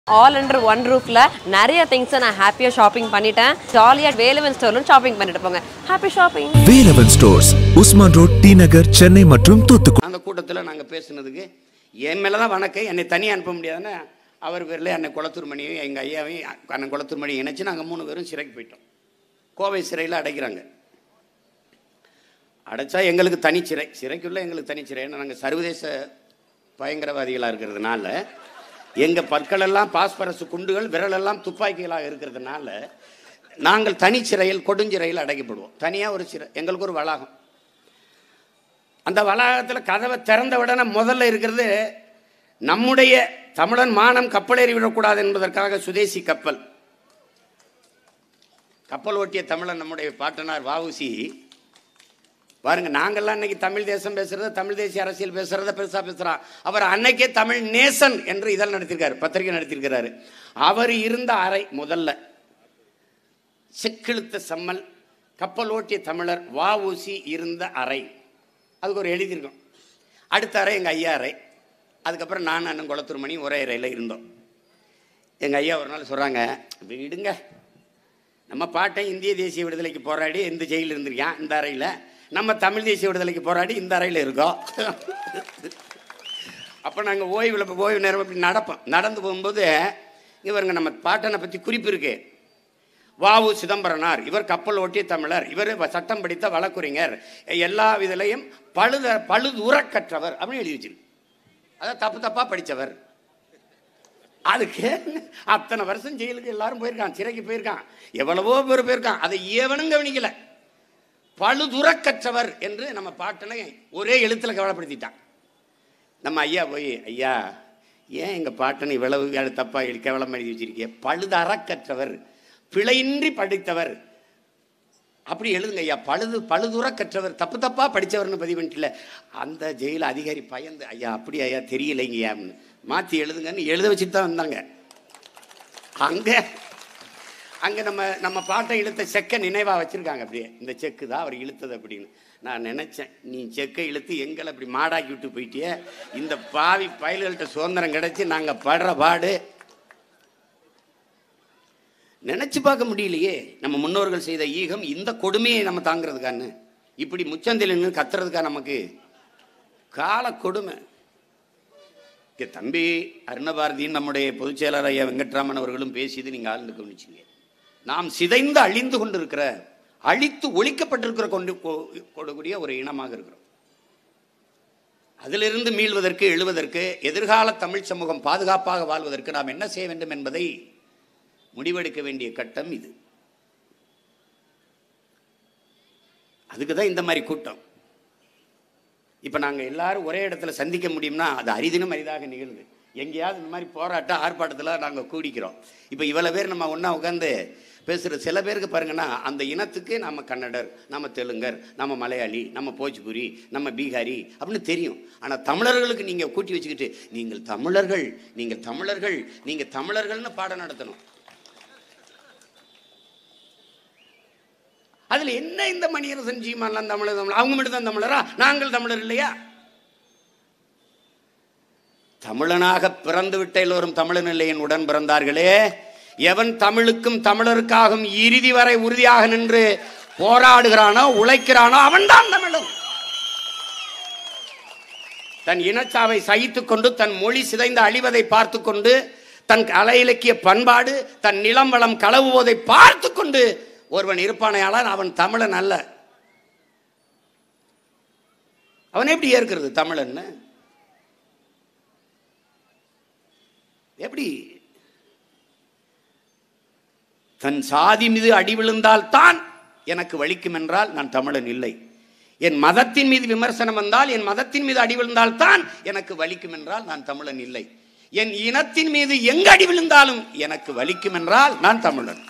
all under one ரூஃப்ல நிறைய திங்ஸை நான் ஹாப்பியாக ஷாப்பிங் பண்ணிட்டேன் ஜாலியாக வேலுவன் ஸ்டோர்லும் ஷாப்பிங் பண்ணிட்டு போங்க happy shopping Velavan stores Usman road T Nagar Chennai மற்றும் தூத்துக்குடி அந்த கூட்டத்தில் நாங்கள் பேசுனதுக்கு என் மேலே தான் வணக்கம் என்னை தனியாக அனுப்ப முடியாதுன்னு அவர் பேரில் அன்னை குளத்தூர் மணியையும் எங்கள் ஐயாவையும் அண்ணன் குளத்தூர் மணியை இணைச்சு நாங்கள் மூணு பேரும் சிறைக்கு போயிட்டோம் கோவை சிறையில் அடைக்கிறாங்க அடைச்சா எங்களுக்கு தனிச்சிறை சிறைக்குள்ளே எங்களுக்கு தனிச்சிறை ஏன்னா நாங்கள் சர்வதேச பயங்கரவாதிகளாக இருக்கிறதுனால எங்கள் பற்களெல்லாம் பாஸ்பரஸ் குண்டுகள் விரலெல்லாம் துப்பாக்கிகளாக இருக்கிறதுனால நாங்கள் தனிச்சிறையில் கொடுஞ்சிறையில் அடைக்கப்படுவோம் தனியாக ஒரு சிறை எங்களுக்கு ஒரு வளாகம் அந்த வளாகத்தில் கதவை திறந்த உடனே முதல்ல இருக்கிறது நம்முடைய தமிழன் மானம் கப்பலேறி விடக்கூடாது என்பதற்காக சுதேசி கப்பல் கப்பல் ஓட்டிய தமிழன் நம்முடைய பாட்டனார் வாவுசி பாருங்க நாங்கெல்லாம் இன்னைக்கு தமிழ் தேசம் பேசுறத தமிழ் தேசிய அரசியல் பேசுறத பெருசா பேசுறான் அவர் அன்னைக்கே தமிழ் நேசன் என்று இதழ் நடத்திருக்காரு பத்திரிகை நடத்திருக்கிறாரு அவர் இருந்த அறை முதல்ல செக்கிழுத்த செம்மல் கப்பல் ஓட்டிய தமிழர் வாவூசி இருந்த அறை அதுக்கு ஒரு எழுதியிருக்கோம் அடுத்த அறை எங்கள் ஐயா அறை அதுக்கப்புறம் நான் அண்ணன் குளத்தூர் மணி ஒரே அறையில் இருந்தோம் எங்கள் ஐயா ஒரு நாள் சொல்கிறாங்க விடுங்க நம்ம பாட்டை இந்திய தேசிய விடுதலைக்கு போராடி இந்த ஜெயிலில் இருந்திருக்கான் இந்த அறையில் நம்ம தமிழ் தேசிய விடுதலைக்கு போராடி இந்த அறையில் இருக்கோம் அப்போ நாங்கள் ஓய்வில் இப்போ ஓய்வு நேரம் இப்படி நடப்போம் நடந்து போகும்போது இவருங்க நம்ம பாட்டனை பற்றி குறிப்பு இருக்கு வாவு சிதம்பரனார் இவர் கப்பல் ஓட்டிய தமிழர் இவர் சட்டம் படித்த வழக்குரைஞர் எல்லா விதலையும் பழுத பழுதுறக்கற்றவர் அப்படின்னு எழுதி வச்சிருக்கு அதான் தப்பு தப்பாக படித்தவர் அதுக்கு அத்தனை வருஷம் ஜெயிலுக்கு எல்லாரும் போயிருக்கான் சிறைக்கு போயிருக்கான் எவ்வளவோ பேர் போயிருக்கான் அதை ஏவனும் கவனிக்கல பழுதுறக்கற்றவர் என்று நம்ம பாட்டனை ஒரே எழுத்துல கவலைப்படுத்திட்டான் நம்ம ஐயா போய் ஐயா ஏன் எங்கள் பாட்டனை இவ்வளவு தப்பாக கேவலம் எழுதி வச்சிருக்கீங்க பழுது அறக்கற்றவர் பிழையின்றி படித்தவர் அப்படி எழுதுங்க ஐயா பழுது பழுதுற கற்றவர் தப்பு தப்பா படித்தவர்னு பதிவு பண்ணிட்டுல அந்த ஜெயில அதிகாரி பயந்து ஐயா அப்படி ஐயா தெரியலைங்கய்யான்னு மாற்றி எழுதுங்கன்னு எழுத வச்சுட்டு தான் வந்தாங்க அங்கே அங்கே நம்ம நம்ம பாட்டை இழுத்த செக்கை நினைவாக வச்சுருக்காங்க அப்படியே இந்த செக்கு தான் அவர் இழுத்தது அப்படின்னு நான் நினச்சேன் நீ செக்கை இழுத்து எங்களை அப்படி மாடாக்கி விட்டு போயிட்டியே இந்த பாவி பயல்கள்கிட்ட சுதந்திரம் கிடச்சி நாங்கள் படுற பாடு நினைச்சு பார்க்க முடியலையே நம்ம முன்னோர்கள் செய்த ஈகம் இந்த கொடுமையை நம்ம தாங்கிறதுக்கான்னு இப்படி முச்சந்தில் நின்று கத்துறதுக்கா நமக்கு கால கொடுமை இங்க தம்பி அருணபாரதியின் நம்முடைய பொதுச் செயலர் ஐயா வெங்கட்ராமன் அவர்களும் பேசியது நீங்க ஆழ்ந்து கவனிச்சிங்க நாம் சிதைந்து அழிந்து கொண்டிருக்கிற அழித்து ஒழிக்கப்பட்டிருக்கிற கொண்டு கொ- கொடக்கூடிய ஒரு இனமாக இருக்கிறோம் அதிலிருந்து மீள்வதற்கு எழுவதற்கு எதிர்கால தமிழ் சமூகம் பாதுகாப்பாக வாழ்வதற்கு நாம் என்ன செய்ய வேண்டும் என்பதை முடிவெடுக்க வேண்டிய கட்டம் இது அதுக்கு தான் இந்த மாதிரி கூட்டம் இப்போ நாங்கள் எல்லாரும் ஒரே இடத்துல சந்திக்க முடியும்னா அது அரிதினும் அரிதாக நிகழுது எங்கேயாவது இந்த மாதிரி போராட்ட ஆர்ப்பாட்டத்தில் நாங்கள் கூடிக்கிறோம் இப்போ இவ்வளோ பேர் நம்ம ஒன்றா உட்காந்து பேசுகிற சில பேருக்கு பாருங்கன்னா அந்த இனத்துக்கு நம்ம கன்னடர் நம்ம தெலுங்கர் நம்ம மலையாளி நம்ம போஜ்புரி நம்ம பீகாரி அப்படின்னு தெரியும் ஆனால் தமிழர்களுக்கு நீங்கள் கூட்டி வச்சுக்கிட்டு நீங்கள் தமிழர்கள் நீங்கள் தமிழர்கள் நீங்கள் தமிழர்கள்னு பாடம் நடத்தணும் அதுல என்ன இந்த மணியரசன் சீமான்லாம் தமிழர் தமிழ் அவங்க மட்டும் தான் தமிழரா நாங்கள் தமிழர் இல்லையா தமிழனாக பிறந்து விட்ட எல்லோரும் தமிழன் இல்லை என் உடன் பிறந்தார்களே எவன் தமிழுக்கும் தமிழருக்காகவும் இறுதி வரை உறுதியாக நின்று போராடுகிறானோ உழைக்கிறானோ அவன்தான் தமிழன் தன் இனச்சாவை சகித்துக் கொண்டு தன் மொழி சிதைந்து அழிவதை பார்த்து கொண்டு தன் கலை இலக்கிய பண்பாடு தன் நிலம் வளம் களவுவதை பார்த்து கொண்டு ஒருவன் இருப்பானையாளன் அவன் தமிழன் அல்ல அவன் எப்படி ஏற்கிறது தமிழன்னு எப்படி தன் சாதி மீது அடி விழுந்தால் தான் எனக்கு வலிக்கும் என்றால் நான் தமிழன் இல்லை என் மதத்தின் மீது விமர்சனம் வந்தால் என் மதத்தின் மீது அடி விழுந்தால் தான் எனக்கு வலிக்கும் என்றால் நான் தமிழன் இல்லை என் இனத்தின் மீது எங்கு அடி விழுந்தாலும் எனக்கு வலிக்கும் என்றால் நான் தமிழன்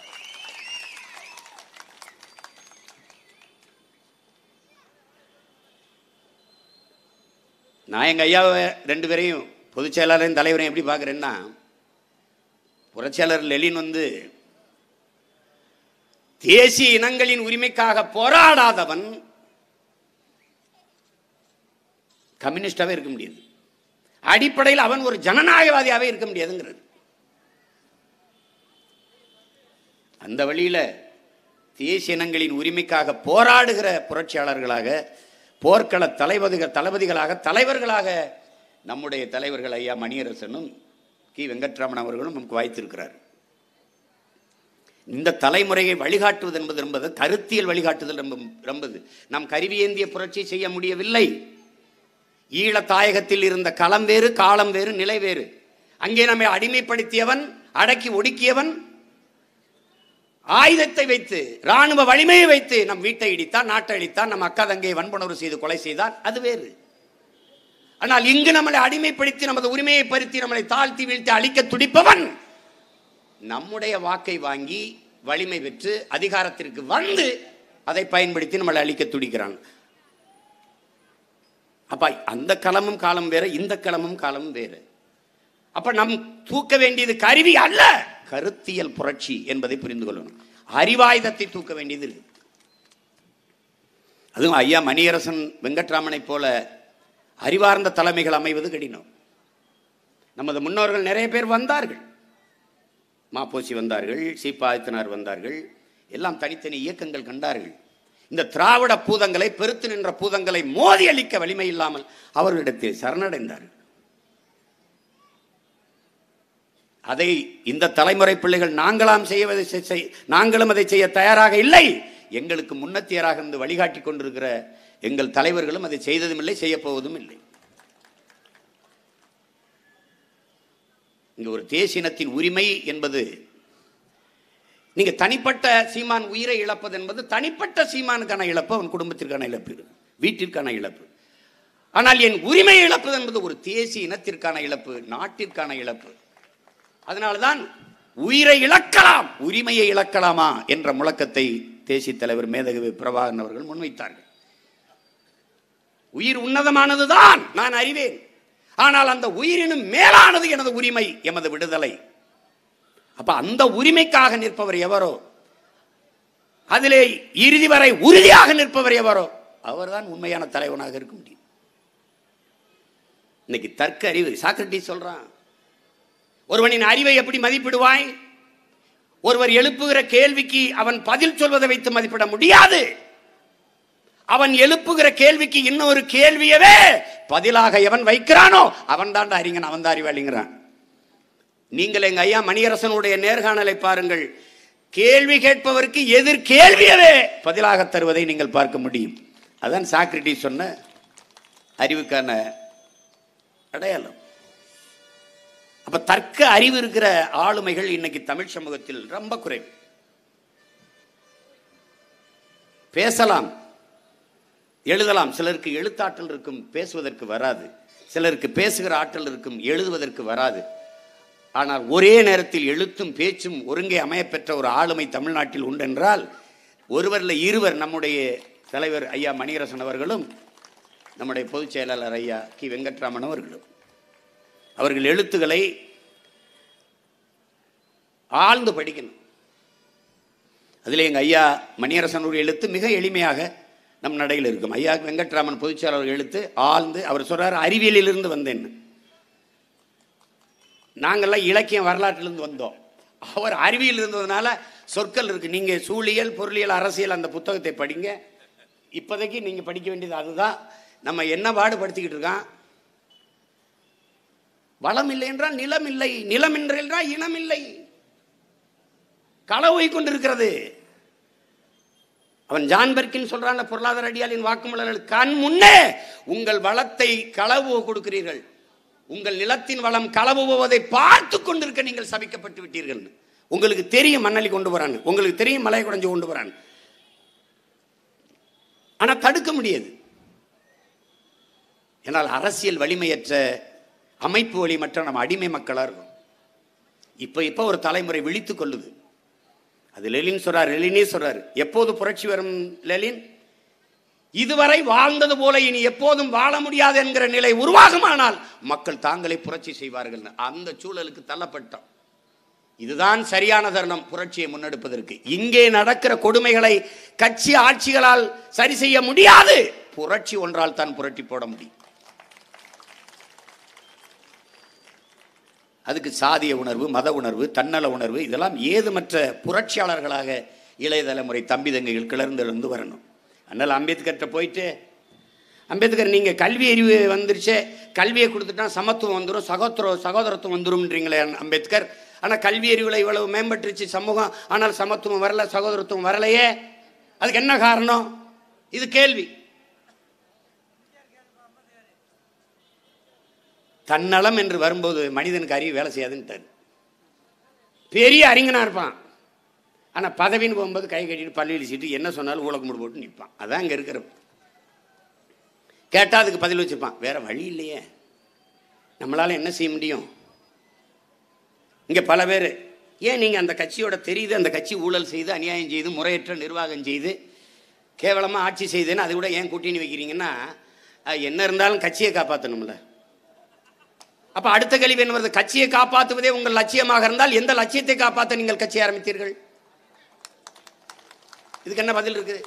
நான் எங்கள் ஐயாவை ரெண்டு பேரையும் பொதுச் செயலாளரையும் தலைவரையும் எப்படி பார்க்குறேன்னா புரட்சியாளர் லெலின் வந்து தேசிய இனங்களின் உரிமைக்காக போராடாதவன் கம்யூனிஸ்டாவே இருக்க முடியாது அடிப்படையில் அவன் ஒரு ஜனநாயகவாதியாகவே இருக்க முடியாதுங்கிறது அந்த வழியில தேசிய இனங்களின் உரிமைக்காக போராடுகிற புரட்சியாளர்களாக போர்க்கள தளபதிகள் தளபதிகளாக தலைவர்களாக நம்முடைய தலைவர்கள் ஐயா மணியரசனும் கி வெங்கட்ராமன் அவர்களும் நமக்கு வாய்த்திருக்கிறார் இந்த தலைமுறையை வழிகாட்டுவது என்பது என்பது கருத்தியல் வழிகாட்டுதல் என்பது என்பது நாம் கருவியேந்திய புரட்சி செய்ய முடியவில்லை ஈழ தாயகத்தில் இருந்த களம் வேறு காலம் வேறு நிலை வேறு அங்கே நம்மை அடிமைப்படுத்தியவன் அடக்கி ஒடுக்கியவன் ஆயுதத்தை வைத்து ராணுவ வலிமையை வைத்து நம் வீட்டை இடித்தான் நாட்டை அடித்தான் நம் அக்கா தங்கையை வன்புணர்வு செய்து கொலை செய்தான் அது வேறு ஆனால் இங்கு நம்மளை அடிமைப்படுத்தி நமது உரிமையை பருத்தி நம்மளை தாழ்த்தி வீழ்த்தி அழிக்க துடிப்பவன் நம்முடைய வாக்கை வாங்கி வலிமை பெற்று அதிகாரத்திற்கு வந்து அதை பயன்படுத்தி நம்மளை அழிக்க துடிக்கிறான் அப்ப அந்த களமும் காலம் வேற இந்த களமும் காலமும் வேறு அப்ப நம் தூக்க வேண்டியது கருவி அல்ல கருத்தியல் புரட்சி என்பதை புரிந்து கொள்ளணும் அறிவாயுதத்தை தூக்க வேண்டியது இருக்கு அதுவும் ஐயா மணியரசன் வெங்கட்ராமனைப் போல அறிவார்ந்த தலைமைகள் அமைவது கடினம் நமது முன்னோர்கள் நிறைய பேர் வந்தார்கள் மாப்போசி வந்தார்கள் சீப்பாயத்தினார் வந்தார்கள் எல்லாம் தனித்தனி இயக்கங்கள் கண்டார்கள் இந்த திராவிட பூதங்களை பெருத்து நின்ற பூதங்களை மோதி அளிக்க வலிமை இல்லாமல் அவர்களிடத்தில் சரணடைந்தார்கள் அதை இந்த தலைமுறை பிள்ளைகள் நாங்களாம் செய்வதை செய்- செய்- நாங்களும் அதை செய்ய தயாராக இல்லை எங்களுக்கு முன்னத்தியராக இருந்து வழிகாட்டி கொண்டிருக்கிற எங்கள் தலைவர்களும் அதை செய்ததும் இல்லை செய்ய போவதும் இல்லை இங்க ஒரு தேசினத்தின் உரிமை என்பது நீங்க தனிப்பட்ட சீமான் உயிரை இழப்பது என்பது தனிப்பட்ட சீமானுக்கான இழப்பு அவன் குடும்பத்திற்கான இழப்பு வீட்டிற்கான இழப்பு ஆனால் என் உரிமையை இழப்பது என்பது ஒரு தேசிய இனத்திற்கான இழப்பு நாட்டிற்கான இழப்பு அதனால்தான் உயிரை இழக்கலாம் உரிமையை இழக்கலாமா என்ற முழக்கத்தை தேசிய தலைவர் மேதகவி பிரபாகரன் அவர்கள் முன்வைத்தார்கள் உயிர் உன்னதமானதுதான் நான் அறிவேன் ஆனால் அந்த உயிரினும் மேலானது எனது உரிமை எமது விடுதலை அப்ப அந்த உரிமைக்காக நிற்பவர் எவரோ அதிலே இறுதி வரை உறுதியாக நிற்பவர் எவரோ அவர்தான் உண்மையான தலைவனாக இருக்க முடியும் இன்னைக்கு தர்க்க அறிவு சாக்ரட்டிஸ் சொல்றான் ஒருவனின் அறிவை எப்படி மதிப்பிடுவாய் ஒருவர் எழுப்புகிற கேள்விக்கு அவன் பதில் சொல்வதை வைத்து மதிப்பிட முடியாது அவன் எழுப்புகிற கேள்விக்கு இன்னொரு கேள்வியவே பதிலாக எவன் வைக்கிறானோ அவன் தாண்டா அறிஞன் அவன் தான் அறிவாளிங்கிறான் நீங்கள் எங்க ஐயா மணியரசனுடைய நேர்காணலை பாருங்கள் கேள்வி கேட்பவருக்கு எதிர் கேள்வியவே பதிலாக தருவதை நீங்கள் பார்க்க முடியும் அதான் சாக்ரட்டிஸ் சொன்ன அறிவுக்கான அடையாளம் அப்ப தர்க்க அறிவு இருக்கிற ஆளுமைகள் இன்னைக்கு தமிழ் சமூகத்தில் ரொம்ப குறைவு பேசலாம் எழுதலாம் சிலருக்கு எழுத்தாற்றல் இருக்கும் பேசுவதற்கு வராது சிலருக்கு பேசுகிற ஆற்றல் இருக்கும் எழுதுவதற்கு வராது ஆனால் ஒரே நேரத்தில் எழுத்தும் பேச்சும் ஒருங்கே அமையப்பெற்ற ஒரு ஆளுமை தமிழ்நாட்டில் உண்டென்றால் ஒருவரில் இருவர் நம்முடைய தலைவர் ஐயா மணியரசன் அவர்களும் நம்முடைய பொதுச் செயலாளர் ஐயா கி வெங்கட்ராமன் அவர்களும் அவர்கள் எழுத்துக்களை ஆழ்ந்து படிக்கணும் அதில் எங்கள் ஐயா மணியரசனுடைய எழுத்து மிக எளிமையாக நம் நடையில் இருக்கும் ஐயா வெங்கட்ராமன் பொதுச்செயலாளர் எழுத்து ஆழ்ந்து அவர் சொல்றாரு அறிவியலிலிருந்து வந்தேன்னு நாங்கள்லாம் இலக்கியம் வரலாற்றிலிருந்து வந்தோம் அவர் அறிவியல் இருந்ததுனால சொற்கள் இருக்கு நீங்க சூழியல் பொருளியல் அரசியல் அந்த புத்தகத்தை படிங்க இப்போதைக்கு நீங்க படிக்க வேண்டியது அதுதான் நம்ம என்ன பாடுபடுத்திக்கிட்டு இருக்கான் வளம் இல்லை என்றால் நிலம் இல்லை நிலம் இல்லை என்றால் இனம் இல்லை களவை கொண்டிருக்கிறது அவன் ஜான்பர்கின் சொல்றான் பொருளாதார அடியாளின் வாக்குமூலங்கள் கண் முன்னே உங்கள் வளத்தை களவு கொடுக்கிறீர்கள் உங்கள் நிலத்தின் வளம் களவு போவதை பார்த்து கொண்டிருக்க நீங்கள் சபிக்கப்பட்டு விட்டீர்கள் உங்களுக்கு தெரியும் மண்ணலி கொண்டு வரான் உங்களுக்கு தெரியும் மலை குடைஞ்சு கொண்டு வரான் ஆனா தடுக்க முடியாது ஏன்னால் அரசியல் வலிமையற்ற அமைப்பு வலிமற்ற நம்ம அடிமை மக்களா இருக்கும் இப்ப இப்ப ஒரு தலைமுறை விழித்துக் கொள்ளுது அது லெலின் சொல்றார் லெலினே சொல்றாரு எப்போது புரட்சி வரும் லெலின் இதுவரை வாழ்ந்தது போல இனி எப்போதும் வாழ முடியாது என்கிற நிலை உருவாகுமானால் மக்கள் தாங்களே புரட்சி செய்வார்கள் அந்த சூழலுக்கு தள்ளப்பட்டோம் இதுதான் சரியான தருணம் புரட்சியை முன்னெடுப்பதற்கு இங்கே நடக்கிற கொடுமைகளை கட்சி ஆட்சிகளால் சரி செய்ய முடியாது புரட்சி ஒன்றால் தான் புரட்டி போட முடியும் அதுக்கு சாதிய உணர்வு மத உணர்வு தன்னல உணர்வு இதெல்லாம் ஏதுமற்ற புரட்சியாளர்களாக இளைய தலைமுறை தம்பி தங்கைகள் கிளர்ந்தெழுந்து வரணும் அதனால் அம்பேத்கர்கிட்ட போயிட்டு அம்பேத்கர் நீங்கள் கல்வி அறிவு வந்துருச்சே கல்வியை கொடுத்துட்டா சமத்துவம் வந்துடும் சகோதர சகோதரத்துவம் வந்துரும்ன்றீங்களே அம்பேத்கர் ஆனால் கல்வி அறிவில் இவ்வளவு மேம்பட்டுருச்சு சமூகம் ஆனால் சமத்துவம் வரல சகோதரத்துவம் வரலையே அதுக்கு என்ன காரணம் இது கேள்வி தன்னலம் என்று வரும்போது மனிதனுக்கு அறிவு வேலை செய்யாதுன்ட்டார் பெரிய அறிஞனா இருப்பான் ஆனால் பதவின்னு போகும்போது கை கட்டிட்டு பள்ளி இழிச்சிட்டு என்ன சொன்னாலும் ஊழக்கு முடி போட்டு நிற்பான் அதான் இங்கே இருக்கிற கேட்டால் அதுக்கு பதில் வச்சிருப்பான் வேற வழி இல்லையே நம்மளால என்ன செய்ய முடியும் இங்கே பல பேர் ஏன் நீங்கள் அந்த கட்சியோட தெரியுது அந்த கட்சி ஊழல் செய்து அநியாயம் செய்து முறையற்ற நிர்வாகம் செய்து கேவலமாக ஆட்சி செய்துன்னு அது கூட ஏன் கூட்டணி வைக்கிறீங்கன்னா அது என்ன இருந்தாலும் கட்சியை காப்பாற்றணும்ல அப்ப அடுத்த கேள்வி என்ன வருது கட்சியை காப்பாற்றுவதே உங்கள் லட்சியமாக இருந்தால் எந்த லட்சியத்தை காப்பாற்ற நீங்கள் கட்சி ஆரம்பித்தீர்கள் இதுக்கு என்ன பதில் இருக்குது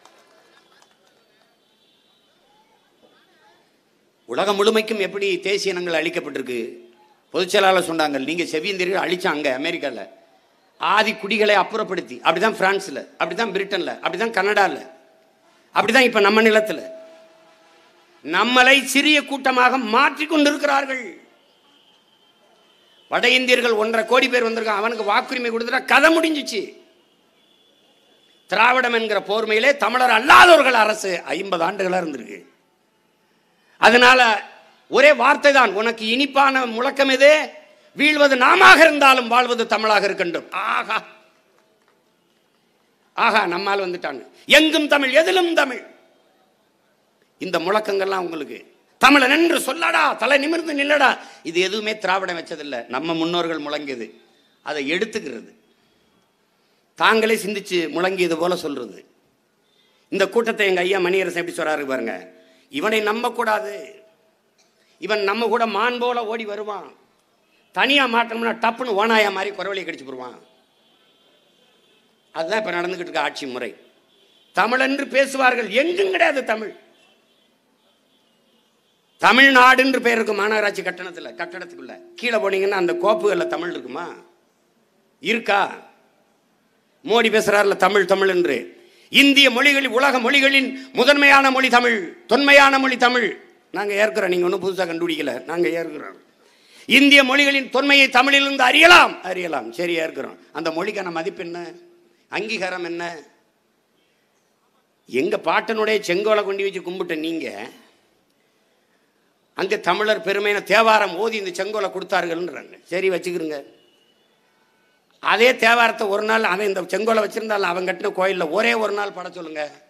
உலகம் முழுமைக்கும் எப்படி தேசிய இனங்கள் அழிக்கப்பட்டிருக்கு பொதுச் செயலாளர் சொன்னாங்க நீங்க செவியந்திரிகள் அழிச்சாங்க அமெரிக்கால ஆதி குடிகளை அப்புறப்படுத்தி அப்படிதான் பிரான்ஸ்ல அப்படிதான் பிரிட்டன்ல அப்படிதான் கனடால அப்படிதான் இப்ப நம்ம நிலத்துல நம்மளை சிறிய கூட்டமாக மாற்றிக் கொண்டிருக்கிறார்கள் வட இந்தியர்கள் ஒன்றரை கோடி பேர் வந்திருக்கான் அவனுக்கு வாக்குரிமை கொடுத்துட்டா கதை முடிஞ்சிச்சு திராவிடம் என்கிற போர்மையிலே தமிழர் அல்லாதவர்கள் அரசு ஐம்பது ஆண்டுகளா இருந்திருக்கு அதனால ஒரே வார்த்தை தான் உனக்கு இனிப்பான முழக்கம் எது வீழ்வது நாமாக இருந்தாலும் வாழ்வது தமிழாக இருக்கின்றோம் ஆகா ஆகா நம்மால் வந்துட்டாங்க எங்கும் தமிழ் எதிலும் தமிழ் இந்த முழக்கங்கள்லாம் உங்களுக்கு தமிழன் என்று சொல்லடா தலை நிமிர்ந்து நில்லடா இது எதுவுமே திராவிடம் வச்சதில்லை நம்ம முன்னோர்கள் முழங்கியது அதை எடுத்துக்கிறது தாங்களே சிந்திச்சு முழங்கியது போல சொல்றது இந்த கூட்டத்தை எங்க ஐயா மணியரசன் எப்படி சொல்றாரு பாருங்க இவனை நம்பக்கூடாது இவன் நம்ம கூட மான் போல ஓடி வருவான் தனியா மாட்டோம்னா டப்புன்னு ஓனாயா மாதிரி குறவழியை கடிச்சு போடுவான் அதுதான் இப்ப நடந்துகிட்டு இருக்க ஆட்சி முறை தமிழ் என்று பேசுவார்கள் எங்கும் கிடையாது தமிழ் தமிழ்நாடு என்று பெயர் இருக்கும் மாநகராட்சி கட்டணத்தில் கட்டடத்துக்குள்ள கீழே போனீங்கன்னா அந்த கோப்புகளில் தமிழ் இருக்குமா இருக்கா மோடி பேசுறாருல தமிழ் தமிழ் என்று இந்திய மொழிகளில் உலக மொழிகளின் முதன்மையான மொழி தமிழ் தொன்மையான மொழி தமிழ் நாங்கள் ஏற்கிறோம் நீங்கள் ஒன்றும் புதுசாக கண்டுபிடிக்கல நாங்கள் ஏற்கிறோம் இந்திய மொழிகளின் தொன்மையை தமிழிலிருந்து அறியலாம் அறியலாம் சரி ஏற்கிறோம் அந்த மொழிக்கான மதிப்பு என்ன அங்கீகாரம் என்ன எங்க பாட்டனுடைய செங்கோலை கொண்டு வச்சு கும்பிட்ட நீங்க அங்க தமிழர் பெருமையான தேவாரம் ஓதி இந்த செங்கோலை கொடுத்தார்கள்ன்றாங்க சரி வச்சுக்கிறோங்க அதே தேவாரத்தை ஒரு நாள் அவன் இந்த செங்கோலை வச்சிருந்தாலும் அவன் கட்டின கோயிலில் ஒரே ஒரு நாள் பட சொல்லுங்க